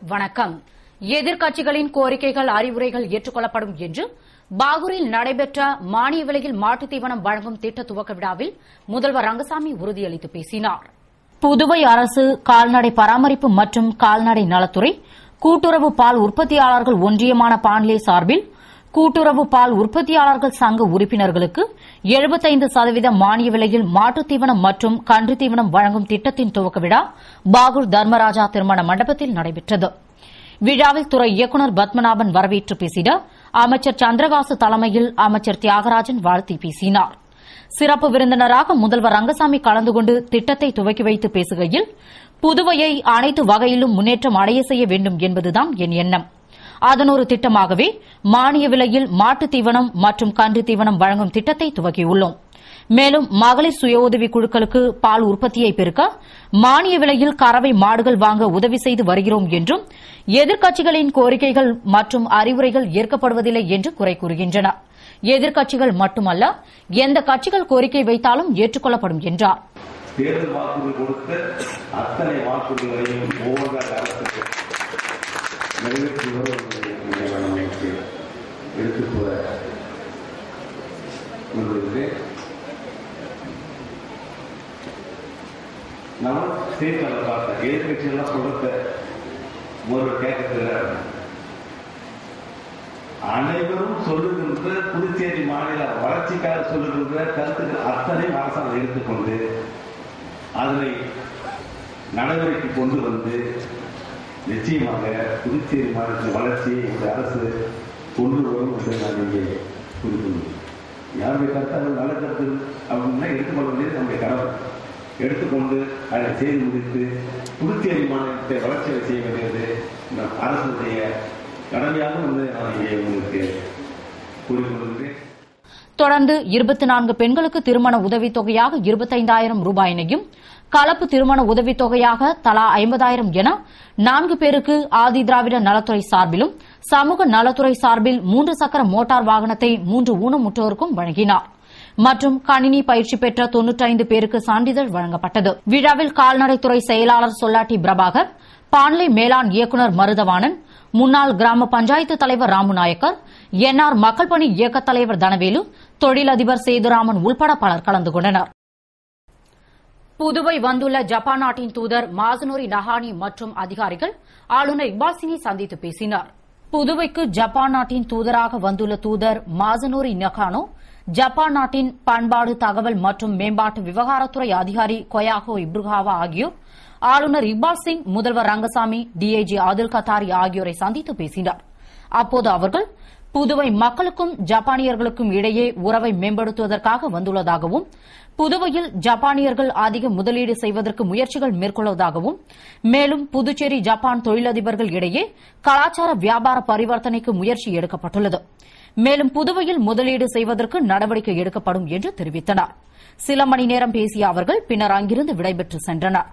வணக்கம் எதிர்க்கட்சிகளின் கோரிக்கைகள் அறிவுரைகள் ஏற்றுக்கொள்ளப்படும் என்று பாகூரில் நடைபெற்ற மானிய விலையில் மாட்டுத் தீவனம் வழங்கும் திட்ட துவக்க விழாவில் முதல்வர் ரங்கசாமி உறுதியளித்து பேசினார் புதுவை அரசு கால்நடை பராமரிப்பு மற்றும் கால்நடை நலத்துறை கூட்டுறவு பால் உற்பத்தியாளர்கள் ஒன்றியமான பாண்லே சார்பில் கூட்டுறவு பால் உற்பத்தியாளர்கள் சங்க உறுப்பினர்களுக்கு 75% சதவீத மானிய விலையில் மாட்டுத் தீவனம் மற்றும் கன்று தீவனம் வழங்கும் திட்டத்தின் துவக்க விழா பாகூர் தர்மராஜா திருமண மண்டபத்தில் நடைபெற்றது விழாவில் துறை இயக்குநர் பத்மநாபன் வரவேற்று பேசிட அமைச்சர் சந்திரகாசு தலைமையில் அமைச்சர் தியாகராஜன் வாழ்த்தி பேசினார் சிறப்பு விருந்தினராக முதல்வர் ரங்கசாமி கலந்து கொண்டு திட்டத்தை துவக்கி வைத்து பேசுகையில் புதுவையை அனைத்து வகையிலும் முன்னேற்றம் அடைய செய்ய வேண்டும் என்பதுதான் என் எண்ணம் அதன் ஒரு திட்டமாகவே மானிய விலையில் மாட்டுத் தீவனம் மற்றும் கன்று தீவனம் வழங்கும் திட்டத்தை துவக்கியுள்ளோம் மேலும் மகளிர் சுய உதவிக் குழுக்களுக்கு பால் உற்பத்தியை பெருக்க மானிய விலையில் கறவை மாடுகள் வாங்க உதவி செய்து வருகிறோம் என்றும் எதிர்க்கட்சிகளின் கோரிக்கைகள் மற்றும் அறிவுரைகள் ஏற்கப்படுவதில்லை என்று குறை கூறுகின்றன எதிர்க்கட்சிகள் மட்டுமல்ல எந்த கட்சிகள் கோரிக்கை வைத்தாலும் ஏற்றுக்கொள்ளப்படும் என்றார் தேர்தல் வாக்குறுதி கொடுத்த அத்தனை வாக்குறுதிகளையும் ஒவ்வொன்றாக அரசுக்கு நிறைவேற்றி வருவதை நமக்கு எடுத்துக் கூற விரும்புகிறேன் நான் செய்தித்தாளர் பார்த்தேன் எதிர்கட்சியெல்லாம் கொடுத்த முதல்வர் கேட்கறதுல அனைவரும் சொல்லுகின்ற புதுச்சேரி மாநில வளர்ச்சிக்காக சொல்லுகின்ற கருத்துக்கள் அத்தனை அரசாங்கம் எடுத்துக்கொண்டு அதனை நடைமுறைக்கு கொண்டு வந்து நிச்சயமாக புதுச்சேரி மாநிலத்தின் வளர்ச்சியை இந்த அரசு கொண்டு வரும் என்று நான் இங்கே குறிப்பிடுகிறேன் யாருடைய கருத்தாலும் நல்ல கருத்து அப்படின்னா எடுத்துக்கொள்ள வேண்டியது நம்முடைய கடமை எடுத்துக்கொண்டு அதை செய்து முடித்து புதுச்சேரி மாநிலத்தை வளர்ச்சி செய்ய வேண்டியது நம் அரசுடைய கடமையாக வந்து நான் இங்கே உங்களுக்கு கூறிக்கொள்கிறேன் தொடர்ந்து இருபத்தி நான்கு பெண்களுக்கு திருமண உதவித் தொகையாக இருபத்தைந்தாயிரம் ரூபாயினையும் கலப்பு திருமண உதவித் தொகையாக தலா ஐம்பதாயிரம் என நான்கு பேருக்கு ஆதி திராவிட நலத்துறை சார்பிலும் சமூக நலத்துறை சார்பில் மூன்று சக்கர மோட்டார் வாகனத்தை மூன்று ஊனமுற்றோருக்கும் வழங்கினார் மற்றும் கணினி பயிற்சி பெற்ற தொன்னூற்றைந்து பேருக்கு சான்றிதழ் வழங்கப்பட்டது விழாவில் கால்நடைத்துறை செயலாளர் சொல்லாட்டி பிரபாகர் பாண்லே மேலாண் இயக்குநர் மருதவாணன் முன்னாள் கிராம பஞ்சாயத்து தலைவர் ராமுநாயக்கர் என்ஆர் மக்கள் பணி இயக்கத் தலைவர் தனவேலு தொழிலதிபர் சேதுராமன் உள்பட பலர் கலந்து கொண்டனர் புதுவை வந்துள்ள ஜப்பான் நாட்டின் தூதர் மாசனோரி நஹானி மற்றும் அதிகாரிகள் ஆளுநர் இக்பால் சிங்கை சந்தித்து பேசினர் புதுவைக்கு ஜப்பான் நாட்டின் தூதராக வந்துள்ள தூதர் மாசனோரி நகானோ ஜப்பான் நாட்டின் பண்பாடு தகவல் மற்றும் மேம்பாட்டு விவகாரத்துறை அதிகாரி கொயாகோ இப்ருகாவா ஆகியோர் ஆளுநர் இக்பால் சிங் முதல்வர் ரங்கசாமி டிஐஜி ஆதில் கத்தாரி ஆகியோரை சந்தித்து பேசினர் அப்போது அவர்கள் புதுவை மக்களுக்கும் ஜப்பானியர்களுக்கும் இடையே உறவை மேம்படுத்துவதற்காக வந்துள்ளதாகவும் புதுவையில் ஜப்பானியர்கள் அதிக முதலீடு செய்வதற்கு முயற்சிகள் மேற்கொள்வதாகவும் மேலும் புதுச்சேரி ஜப்பான் தொழிலதிபர்கள் இடையே கலாச்சார வியாபார பரிவர்த்தனைக்கு முயற்சி எடுக்கப்பட்டுள்ளது மேலும் புதுவையில் முதலீடு செய்வதற்கு நடவடிக்கை எடுக்கப்படும் என்று தெரிவித்தனர் சில மணி நேரம் பேசிய அவர்கள் பின்னர் அங்கிருந்து விடைபெற்று சென்றனர்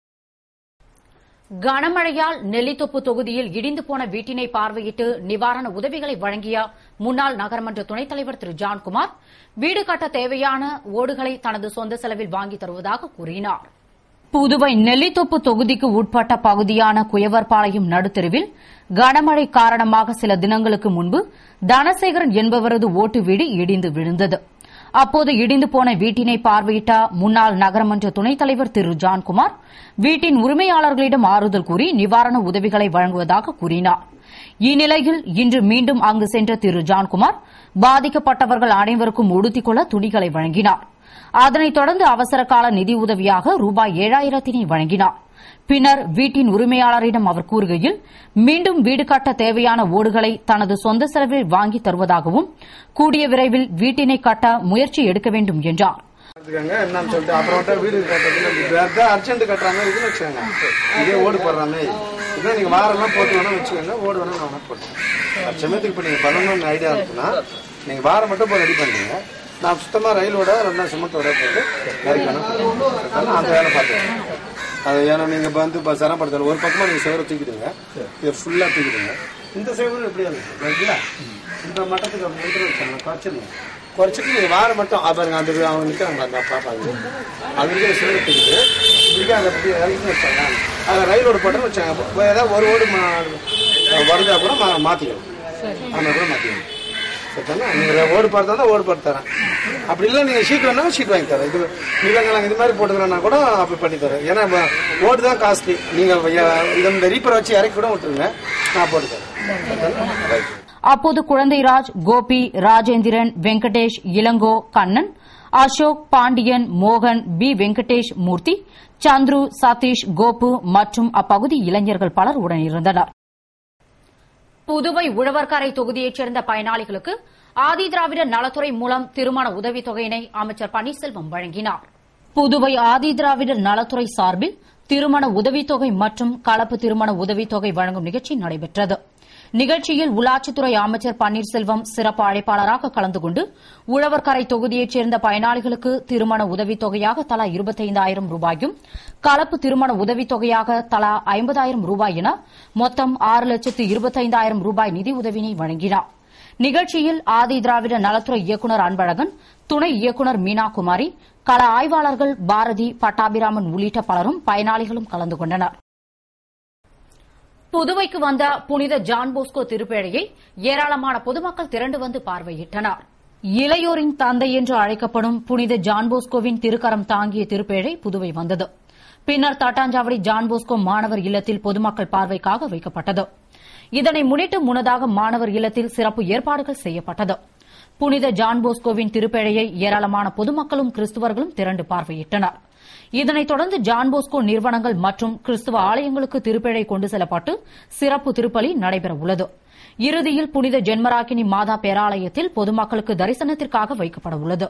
கனமழையால் நெல்லித்தொப்பு தொகுதியில் இடிந்து போன வீட்டினை பார்வையிட்டு நிவாரண உதவிகளை வழங்கிய முன்னாள் நகரமன்ற துணைத் தலைவர் திரு ஜான்குமார் வீடு கட்ட தேவையான ஓடுகளை தனது சொந்த செலவில் வாங்கி தருவதாக கூறினார் புதுவை நெல்லித்தொப்பு தொகுதிக்கு உட்பட்ட பகுதியான குயவர்பாளையம் நடுத்தெருவில் கனமழை காரணமாக சில தினங்களுக்கு முன்பு தனசேகரன் என்பவரது ஓட்டு வீடு இடிந்து விழுந்தது அப்போது இடிந்து போன வீட்டினை பார்வையிட்ட முன்னாள் நகரமன்ற துணைத் தலைவர் திரு ஜான்குமார் வீட்டின் உரிமையாளர்களிடம் ஆறுதல் கூறி நிவாரண உதவிகளை வழங்குவதாக கூறினார் இந்நிலையில் இன்று மீண்டும் அங்கு சென்ற திரு ஜான்குமார் பாதிக்கப்பட்டவர்கள் அனைவருக்கும் உடுத்திக்கொள்ள துணிகளை வழங்கினார் அதனைத் தொடர்ந்து அவசர கால நிதி உதவியாக ரூபாய் ஏழாயிரத்தினை வழங்கினார் பின்னர் வீட்டின் உரிமையாளரிடம் அவர் கூறுகையில் மீண்டும் வீடு கட்ட தேவையான ஓடுகளை தனது சொந்த செலவில் வாங்கி தருவதாகவும் கூடிய விரைவில் வீட்டினை கட்ட முயற்சி எடுக்க வேண்டும் என்றார் இருக்காங்க என்னன்னு சொல்லிட்டு அப்புறமேட்டா வீடு கட்டுறதுல வேற அர்ஜென்ட் கட்டுற மாதிரி இருக்குன்னு வச்சுக்கோங்க இதே ஓடு போடுற மாதிரி இதான் நீங்க வாரம்லாம் போட்டு வேணா வச்சுக்கோங்க ஓடு வேணா நான் வேணா போட்டேன் சமயத்துக்கு இப்போ நீங்க பண்ணணும்னு ஐடியா இருக்குன்னா நீங்க வாரம் மட்டும் போய் ரெடி பண்ணுங்க நான் சுத்தமா ரயிலோட ரெண்டா சிமெண்டோட போட்டு நறுக்கி வேணா போட்டுருக்கேன். அந்த வேலை பார்த்துக்கேன் அது ஏன்னா நீங்க இப்ப வந்து இப்போ சிரமப்படுத்தல ஒரு பக்கமா நீங்க செவரை தூக்கிடுங்க இதை ஃபுல்லா தூக்கிடுங்க இந்த செவரும் எப்படியா இருக்கு சரிங்களா இந்த மட்டத்துக்கு முந்திர வச்சாங்க குறைச்சிருங்க குறைச்சிட்டு நீங்க வாரம் மட்டும் ஆ, பாருங்க அந்த அவங்க நிக்கிறாங்க அந்த பாப்பாங்க அது இருக்கிற செவரை தூக்கிட்டு இப்படி நிற்காத அப்படி இறங்கி வச்சாங்க அதில் ரயில் ஓடு போட்டோன்னு வச்சாங்க இப்போ ஏதாவது ஒரு ஓடு மா- வருதா கூட மா மாற்றிக்கணும் அந்த கூட மாற்றிக்கணும் சரிதானே நீங்கள் ஓடு பார்த்து தான் ஓடு பார்த்து தரேன் அப்படி இல்லை நீங்கள் ஷீட் வேணா ஷீட் வாங்கி தரேன் இது நிலங்களாங்க இது மாதிரி போட்டுக்கிறேன்னா கூட அப்படி பண்ணி தரேன் ஏன்னா இப்ப ஓடு தான் காஸ்ட்லி நீங்கள் இதை இந்த ரீப்பரை வச்சு இறக்கி கூட விட்டுருங்க நான் போட்டு தரேன் சரிதானே? ரைட் அப்போது குழந்தைராஜ் கோபி ராஜேந்திரன் வெங்கடேஷ் இளங்கோ கண்ணன் அசோக் பாண்டியன் மோகன் பி வெங்கடேஷ் மூர்த்தி சந்துரு சதீஷ் கோபு மற்றும் அப்பகுதி இளைஞர்கள் பலர் உடனிருந்தனர் புதுவை உழவர்கரை தொகுதியைச் சேர்ந்த பயனாளிகளுக்கு ஆதிதிராவிட நலத்துறை மூலம் திருமண உதவித் தொகையினை அமைச்சர் பன்னீர்செல்வம் வழங்கினார் புதுவை ஆதிதிராவிட நலத்துறை சார்பில் திருமண உதவித்தொகை மற்றும் கலப்பு திருமண உதவித்தொகை வழங்கும் நிகழ்ச்சி நடைபெற்றது நிகழ்ச்சியில் உள்ளாட்சித்துறை அமைச்சர் பன்னீர்செல்வம் சிறப்பு அழைப்பாளராக கலந்து கொண்டு உழவர்கரை தொகுதியைச் சேர்ந்த பயனாளிகளுக்கு திருமண உதவித்தொகையாக தலா இருபத்தைந்தாயிரம் ரூபாயும் கலப்பு திருமண உதவித்தொகையாக தலா ஐம்பதாயிரம் ரூபாய் என மொத்தம் ஆறு லட்சத்து இருபத்தைந்தாயிரம் ரூபாய் நிதியுதவினை வழங்கினார் நிகழ்ச்சியில் ஆதி திராவிட நலத்துறை இயக்குநர் அன்பழகன் துணை இயக்குநர் மீனா குமாரி கள ஆய்வாளர்கள் பாரதி பட்டாபிராமன் உள்ளிட்ட பலரும் பயனாளிகளும் கலந்து கொண்டனர் புதுவைக்கு வந்த புனித ஜான் போஸ்கோ திருப்பேழையை ஏராளமான பொதுமக்கள் திரண்டு வந்து பார்வையிட்டனர் இளையோரின் தந்தை என்று அழைக்கப்படும் புனித ஜான் போஸ்கோவின் திருக்கரம் தாங்கிய திருப்பேழை புதுவை வந்தது பின்னர் தட்டாஞ்சாவடி ஜான் போஸ்கோ மாணவர் இல்லத்தில் பொதுமக்கள் பார்வைக்காக வைக்கப்பட்டது இதனை முன்னிட்டு முன்னதாக மாணவர் இல்லத்தில் சிறப்பு ஏற்பாடுகள் செய்யப்பட்டது புனித ஜான் போஸ்கோவின் திருப்பேழையை ஏராளமான பொதுமக்களும் கிறிஸ்துவர்களும் திரண்டு பார்வையிட்டனர் இதனைத் தொடர்ந்து ஜான் போஸ்கோ நிறுவனங்கள் மற்றும் கிறிஸ்துவ ஆலயங்களுக்கு திருப்பேழை கொண்டு செல்லப்பட்டு சிறப்பு திருப்பலி நடைபெறவுள்ளது இறுதியில் புனித ஜென்மராக்கினி மாதா பேராலயத்தில் பொதுமக்களுக்கு தரிசனத்திற்காக வைக்கப்பட உள்ளது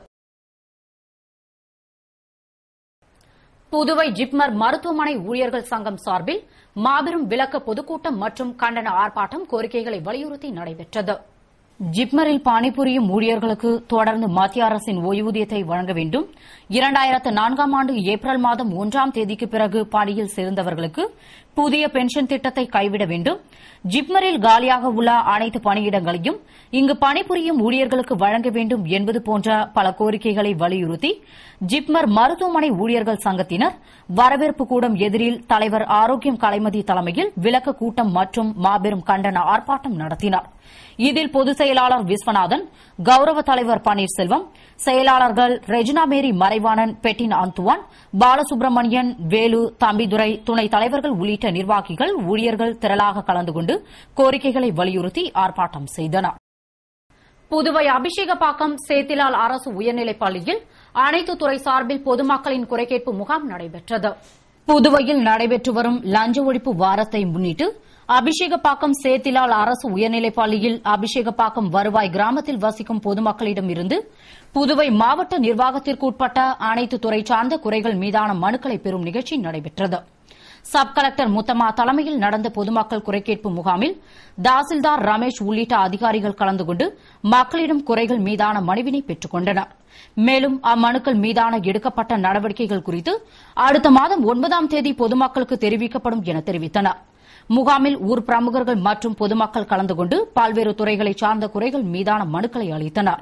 புதுவை ஜிப்மர் மருத்துவமனை ஊழியர்கள் சங்கம் சார்பில் மாபெரும் விளக்க பொதுக்கூட்டம் மற்றும் கண்டன ஆர்ப்பாட்டம் கோரிக்கைகளை வலியுறுத்தி நடைபெற்றது ஜிப்மரில் பணிபுரியும் ஊழியர்களுக்கு தொடர்ந்து மத்திய அரசின் ஓய்வூதியத்தை வழங்க வேண்டும் இரண்டாயிரத்து நான்காம் ஆண்டு ஏப்ரல் மாதம் ஒன்றாம் தேதிக்கு பிறகு பணியில் சேர்ந்தவர்களுக்கு புதிய பென்ஷன் திட்டத்தை கைவிட வேண்டும் ஜிப்மரில் காலியாக உள்ள அனைத்து பணியிடங்களையும் இங்கு பணிபுரியும் ஊழியர்களுக்கு வழங்க வேண்டும் என்பது போன்ற பல கோரிக்கைகளை வலியுறுத்தி ஜிப்மர் மருத்துவமனை ஊழியர்கள் சங்கத்தினர் வரவேற்பு கூடம் எதிரில் தலைவர் ஆரோக்கியம் கலைமதி தலைமையில் விளக்க கூட்டம் மற்றும் மாபெரும் கண்டன ஆர்ப்பாட்டம் நடத்தினர் இதில் பொதுச் செயலாளர் விஸ்வநாதன் கௌரவ தலைவர் பன்னீர்செல்வம் செயலாளர்கள் ரெஜினா மேரி மறைவாணன் பெட்டின் அந்துவான் பாலசுப்ரமணியன் வேலு தம்பிதுரை துணைத் தலைவர்கள் உள்ளிட்ட நிர்வாகிகள் ஊழியர்கள் திரளாக கலந்து கொண்டு கோரிக்கைகளை வலியுறுத்தி ஆர்ப்பாட்டம் செய்தனர் புதுவை அபிஷேகப்பாக்கம் சேத்திலால் அரசு உயர்நிலைப் பள்ளியில் அனைத்து துறை சார்பில் பொதுமக்களின் குறைகேட்பு முகாம் நடைபெற்றது புதுவையில் நடைபெற்று வரும் லஞ்ச ஒழிப்பு வாரத்தை முன்னிட்டு அபிஷேகப்பாக்கம் சேத்திலால் அரசு உயர்நிலைப் பள்ளியில் அபிஷேகப்பாக்கம் வருவாய் கிராமத்தில் வசிக்கும் பொதுமக்களிடம் இருந்து புதுவை மாவட்ட நிர்வாகத்திற்கு உட்பட்ட அனைத்து துறை சார்ந்த குறைகள் மீதான மனுக்களை பெறும் நிகழ்ச்சி நடைபெற்றது சப் கலெக்டர் முத்தம்மா தலைமையில் நடந்த பொதுமக்கள் குறைகேட்பு முகாமில் தாசில்தார் ரமேஷ் உள்ளிட்ட அதிகாரிகள் கலந்து கொண்டு மக்களிடம் குறைகள் மீதான மனுவினை பெற்றுக் கொண்டனர் மேலும் அம்மனுக்கள் மீதான எடுக்கப்பட்ட நடவடிக்கைகள் குறித்து அடுத்த மாதம் ஒன்பதாம் தேதி பொதுமக்களுக்கு தெரிவிக்கப்படும் என தெரிவித்தனர் முகாமில் ஊர் பிரமுகர்கள் மற்றும் பொதுமக்கள் கலந்து கொண்டு பல்வேறு துறைகளை சார்ந்த குறைகள் மீதான மனுக்களை அளித்தனர்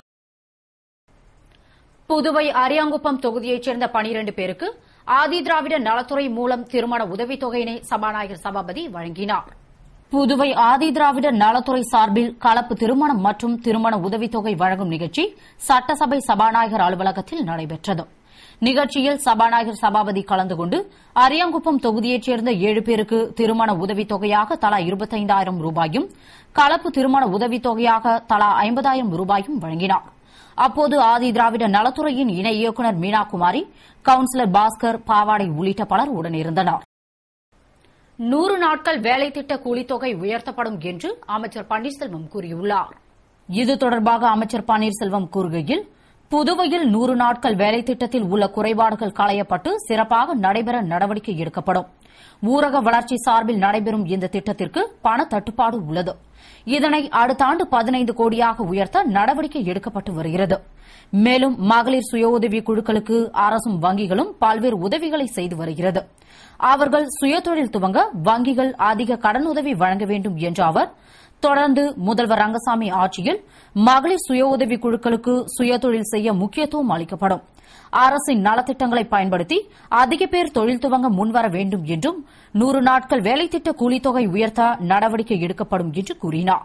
புதுவை அரியாங்குப்பம் தொகுதியைச் சேர்ந்த பனிரண்டு பேருக்கு ஆதி திராவிட நலத்துறை மூலம் திருமண உதவித் தொகையினை சபாநாயகர் சபாபதி வழங்கினார் புதுவை ஆதி திராவிட நலத்துறை சார்பில் கலப்பு திருமணம் மற்றும் திருமண உதவித்தொகை வழங்கும் நிகழ்ச்சி சட்டசபை சபாநாயகர் அலுவலகத்தில் நடைபெற்றது நிகழ்ச்சியில் சபாநாயகர் சபாபதி கலந்து கொண்டு அரியாங்குப்பம் தொகுதியைச் சேர்ந்த ஏழு பேருக்கு திருமண உதவித் தொகையாக தலா இருபத்தைந்தாயிரம் ரூபாயும் கலப்பு திருமண உதவித் தொகையாக தலா ஐம்பதாயிரம் ரூபாயும் வழங்கினார் அப்போது ஆதி திராவிட நலத்துறையின் இணை இயக்குநர் மீனாகுமாரி கவுன்சிலர் பாஸ்கர் பாவாடை உள்ளிட்ட பலர் உடனிருந்தனர் நூறு நாட்கள் வேலை திட்ட கூலித்தொகை உயர்த்தப்படும் என்று அமைச்சர் பன்னீர்செல்வம் கூறியுள்ளார் இது தொடர்பாக அமைச்சர் பன்னீர்செல்வம் கூறுகையில் புதுவையில் நூறு நாட்கள் வேலை திட்டத்தில் உள்ள குறைபாடுகள் களையப்பட்டு சிறப்பாக நடைபெற நடவடிக்கை எடுக்கப்படும் ஊரக வளர்ச்சி சார்பில் நடைபெறும் இந்த திட்டத்திற்கு பண தட்டுப்பாடு உள்ளது இதனை அடுத்த ஆண்டு பதினைந்து கோடியாக உயர்த்த நடவடிக்கை எடுக்கப்பட்டு வருகிறது மேலும் மகளிர் சுய உதவி குழுக்களுக்கு அரசும் வங்கிகளும் பல்வேறு உதவிகளை செய்து வருகிறது அவர்கள் சுயதொழில் துவங்க வங்கிகள் அதிக கடனுதவி வழங்க வேண்டும் என்ற அவர் தொடர்ந்து முதல்வர் ரங்கசாமி ஆட்சியில் மகளிர் சுய உதவி குழுக்களுக்கு சுயதொழில் செய்ய முக்கியத்துவம் அளிக்கப்படும் அரசின் நலத்திட்டங்களை பயன்படுத்தி அதிக பேர் தொழில் துவங்க முன்வர வேண்டும் என்றும் நூறு நாட்கள் வேலைத்திட்ட கூலித்தொகை உயர்த்த நடவடிக்கை எடுக்கப்படும் என்று கூறினார்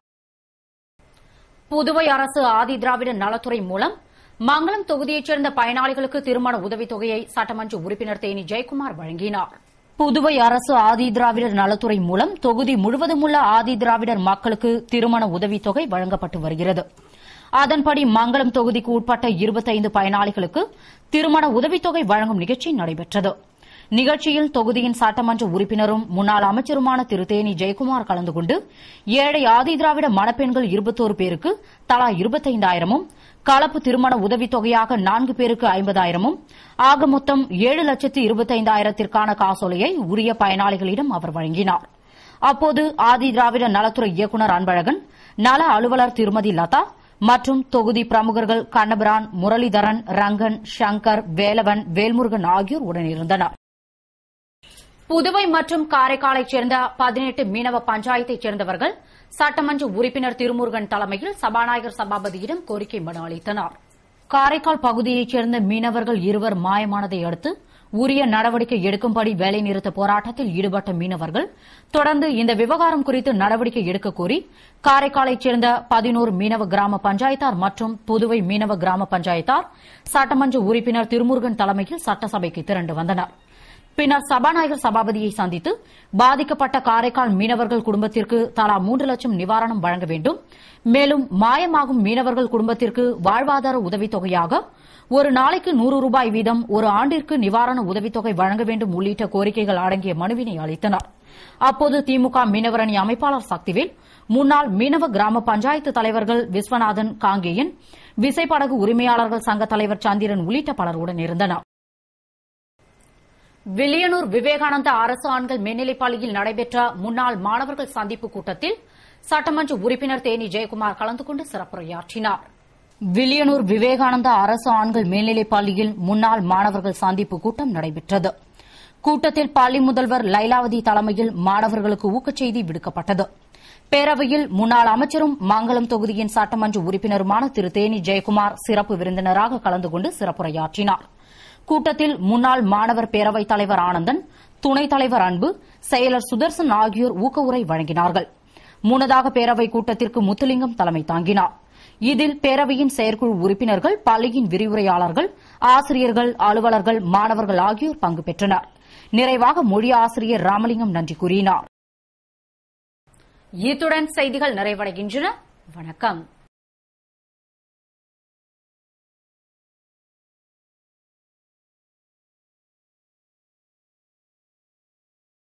புதுவை அரசு ஆதி திராவிட நலத்துறை மூலம் மங்களம் தொகுதியைச் சேர்ந்த பயனாளிகளுக்கு திருமண உதவித் தொகையை சட்டமன்ற உறுப்பினர் தேனி ஜெயக்குமார் வழங்கினார் புதுவை அரசு ஆதி திராவிடர் நலத்துறை மூலம் தொகுதி முழுவதும் உள்ள ஆதி திராவிடர் மக்களுக்கு திருமண உதவித் தொகை வழங்கப்பட்டு வருகிறது அதன்படி மங்களம் தொகுதிக்கு உட்பட்ட இருபத்தைந்து பயனாளிகளுக்கு திருமண உதவித்தொகை வழங்கும் நிகழ்ச்சி நடைபெற்றது நிகழ்ச்சியில் தொகுதியின் சட்டமன்ற உறுப்பினரும் முன்னாள் அமைச்சருமான திரு தேனி ஜெயக்குமார் கலந்து கொண்டு ஏழை ஆதி திராவிட மணப்பெண்கள் இருபத்தோரு பேருக்கு தலா இருபத்தைந்தாயிரமும் கலப்பு திருமண உதவித் தொகையாக நான்கு பேருக்கு ஐம்பதாயிரமும் ஆக மொத்தம் ஏழு லட்சத்து இருபத்தைந்தாயிரத்திற்கான காசோலையை உரிய பயனாளிகளிடம் அவர் வழங்கினார் அப்போது ஆதி திராவிட நலத்துறை இயக்குநர் அன்பழகன் நல அலுவலர் திருமதி லதா மற்றும் தொகுதி பிரமுகர்கள் கண்ணபிரான் முரளிதரன் ரங்கன் சங்கர் வேலவன் வேல்முருகன் ஆகியோர் உடனிருந்தனர் புதுவை மற்றும் காரைக்காலைச் சேர்ந்த பதினெட்டு மீனவ பஞ்சாயத்தைச் சேர்ந்தவர்கள் சட்டமன்ற உறுப்பினர் திருமுருகன் தலைமையில் சபாநாயகர் சபாபதியிடம் கோரிக்கை மனு அளித்தனர் காரைக்கால் பகுதியைச் சேர்ந்த மீனவர்கள் இருவர் மாயமானதை அடுத்து உரிய நடவடிக்கை எடுக்கும்படி வேலைநிறுத்த போராட்டத்தில் ஈடுபட்ட மீனவர்கள் தொடர்ந்து இந்த விவகாரம் குறித்து நடவடிக்கை எடுக்கக் கோரி காரைக்காலைச் சேர்ந்த பதினோரு மீனவ கிராம பஞ்சாயத்தார் மற்றும் புதுவை மீனவ கிராம பஞ்சாயத்தார் சட்டமன்ற உறுப்பினர் திருமுருகன் தலைமையில் சட்டசபைக்கு திரண்டு வந்தனா் பின்னர் சபாநாயகர் சபாபதியை சந்தித்து பாதிக்கப்பட்ட காரைக்கால் மீனவர்கள் குடும்பத்திற்கு தலா மூன்று லட்சம் நிவாரணம் வழங்க வேண்டும் மேலும் மாயமாகும் மீனவர்கள் குடும்பத்திற்கு வாழ்வாதார உதவித்தொகையாக ஒரு நாளைக்கு நூறு ரூபாய் வீதம் ஒரு ஆண்டிற்கு நிவாரண உதவித்தொகை வழங்க வேண்டும் உள்ளிட்ட கோரிக்கைகள் அடங்கிய மனுவினை அளித்தனர் அப்போது திமுக மீனவரணி அமைப்பாளர் சக்திவேல் முன்னாள் மீனவ கிராம பஞ்சாயத்து தலைவர்கள் விஸ்வநாதன் காங்கேயன் விசைப்படகு உரிமையாளர்கள் சங்க தலைவர் சந்திரன் உள்ளிட்ட பலர் உடன் இருந்தனர் வில்லியனூர் விவேகானந்தா அரசு ஆண்கள் மேல்நிலைப் பள்ளியில் நடைபெற்ற முன்னாள் மாணவர்கள் சந்திப்பு கூட்டத்தில் சட்டமன்ற உறுப்பினர் தேனி ஜெயக்குமார் கலந்து கொண்டு சிறப்புரையாற்றினார் வில்லியனூர் விவேகானந்தா அரசு ஆண்கள் மேல்நிலைப் பள்ளியில் முன்னாள் மாணவர்கள் சந்திப்பு கூட்டம் நடைபெற்றது கூட்டத்தில் பள்ளி முதல்வர் லைலாவதி தலைமையில் மாணவர்களுக்கு ஊக்கச்செய்தி விடுக்கப்பட்டது பேரவையில் முன்னாள் அமைச்சரும் மங்களம் தொகுதியின் சட்டமன்ற உறுப்பினருமான திரு தேனி ஜெயக்குமார் சிறப்பு விருந்தினராக கலந்து கொண்டு சிறப்புரையாற்றினார் கூட்டத்தில் முன்னாள் மாணவர் பேரவைத் தலைவர் ஆனந்தன் துணைத் தலைவர் அன்பு செயலர் சுதர்சன் ஆகியோர் ஊக்க உரை வழங்கினார்கள் முன்னதாக பேரவைக் கூட்டத்திற்கு முத்துலிங்கம் தலைமை தாங்கினார் இதில் பேரவையின் செயற்குழு உறுப்பினர்கள் பள்ளியின் விரிவுரையாளர்கள் ஆசிரியர்கள் அலுவலர்கள் மாணவர்கள் ஆகியோர் பங்கு பெற்றனர் நிறைவாக மொழி ஆசிரியர் ராமலிங்கம் நன்றி கூறினார் இத்துடன் செய்திகள் நிறைவடைகின்றன வணக்கம்